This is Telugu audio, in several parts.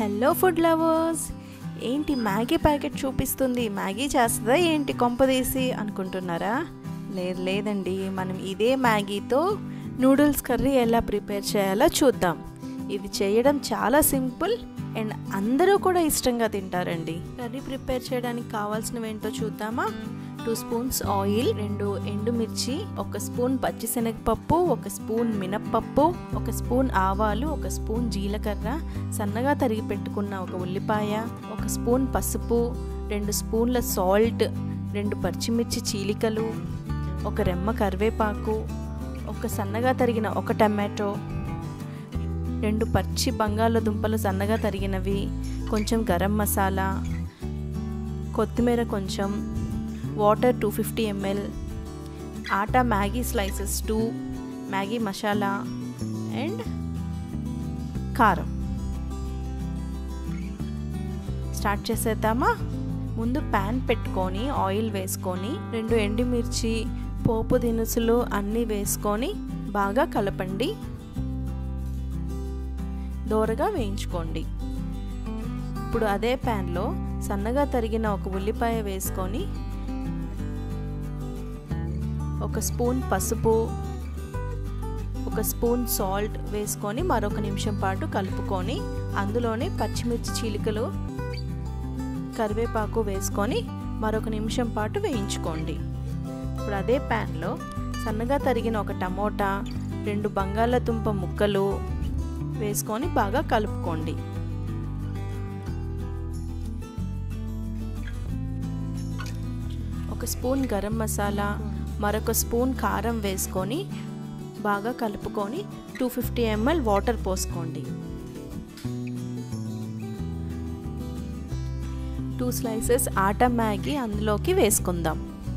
హలో ఫుడ్ లవర్స్ ఏంటి మ్యాగీ ప్యాకెట్ చూపిస్తుంది మ్యాగీ చేస్తుందా ఏంటి కొంపదీసి అనుకుంటున్నారా లేదు లేదండి మనం ఇదే మ్యాగీతో నూడిల్స్ కర్రీ ఎలా ప్రిపేర్ చేయాలో చూద్దాం ఇది చేయడం చాలా సింపుల్ అండ్ అందరూ కూడా ఇష్టంగా తింటారండి కర్రీ ప్రిపేర్ చేయడానికి కావాల్సినవి ఏంటో చూద్దామా టూ స్పూన్స్ ఆయిల్ రెండు ఎండుమిర్చి ఒక స్పూన్ పచ్చిశనగపప్పు ఒక స్పూన్ మినప్పప్పు ఒక స్పూన్ ఆవాలు ఒక స్పూన్ జీలకర్ర సన్నగా తరిగి పెట్టుకున్న ఒక ఉల్లిపాయ ఒక స్పూన్ పసుపు రెండు స్పూన్ల సాల్ట్ రెండు పచ్చిమిర్చి చీలికలు ఒక రెమ్మ కరివేపాకు ఒక సన్నగా తరిగిన ఒక టమాటో రెండు పచ్చి బంగాళదుంపలు సన్నగా తరిగినవి కొంచెం గరం మసాలా కొత్తిమీర కొంచెం water two fifty ML atta Maggi slices two Maggi masala and కారం స్టార్ట్ చేసేద్దామా ముందు ప్యాన్ పెట్టుకొని ఆయిల్ వేసుకొని రెండు ఎండుమిర్చి పోపు దినుసులు అన్నీ వేసుకొని బాగా కలపండి దోరగా వేయించుకోండి ఇప్పుడు అదే ప్యాన్లో సన్నగా తరిగిన ఒక ఉల్లిపాయ వేసుకొని ఒక స్పూన్ పసుపు ఒక స్పూన్ సాల్ట్ వేసుకొని మరొక నిమిషం పాటు కలుపుకొని అందులోనే పచ్చిమిర్చి చీలికలు కరివేపాకు వేసుకొని మరొక నిమిషం పాటు వేయించుకోండి ఇప్పుడు అదే ప్యాన్లో సన్నగా తరిగిన ఒక టమోటా రెండు బంగాళదుంప ముక్కలు వేసుకొని బాగా కలుపుకోండి ఒక స్పూన్ గరం మసాలా మరొక స్పూన్ కారం వేసుకొని బాగా కలుపుకొని టూ ఫిఫ్టీ ఎంఎల్ వాటర్ పోసుకోండి టూ స్లైసెస్ ఆటా మ్యాగీ అందులోకి వేసుకుందాం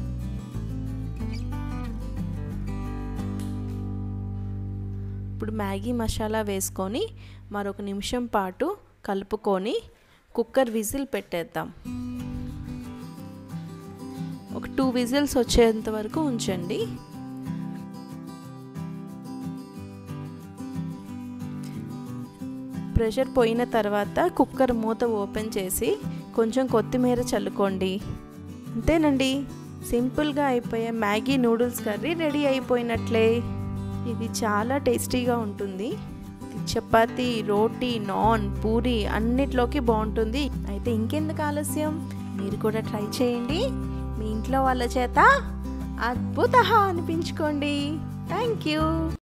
ఇప్పుడు మ్యాగీ మసాలా వేసుకొని మరొక నిమిషం పాటు కలుపుకొని కుక్కర్ విజిల్ పెట్టేద్దాం ఒక టూ విజిల్స్ వచ్చేంత వరకు ఉంచండి ప్రెషర్ పోయిన తర్వాత కుక్కర్ మూత ఓపెన్ చేసి కొంచెం కొత్తిమీర చల్లుకోండి అంతేనండి సింపుల్గా అయిపోయే మ్యాగీ నూడిల్స్ కర్రీ రెడీ అయిపోయినట్లే ఇది చాలా టేస్టీగా ఉంటుంది చపాతి రోటీ నాన్ పూరి అన్నిట్లోకి బాగుంటుంది అయితే ఇంకెందుకు ఆలస్యం మీరు కూడా ట్రై చేయండి మీ ఇంట్లో వాళ్ళ చేత అద్భుత అనిపించుకోండి థ్యాంక్ యూ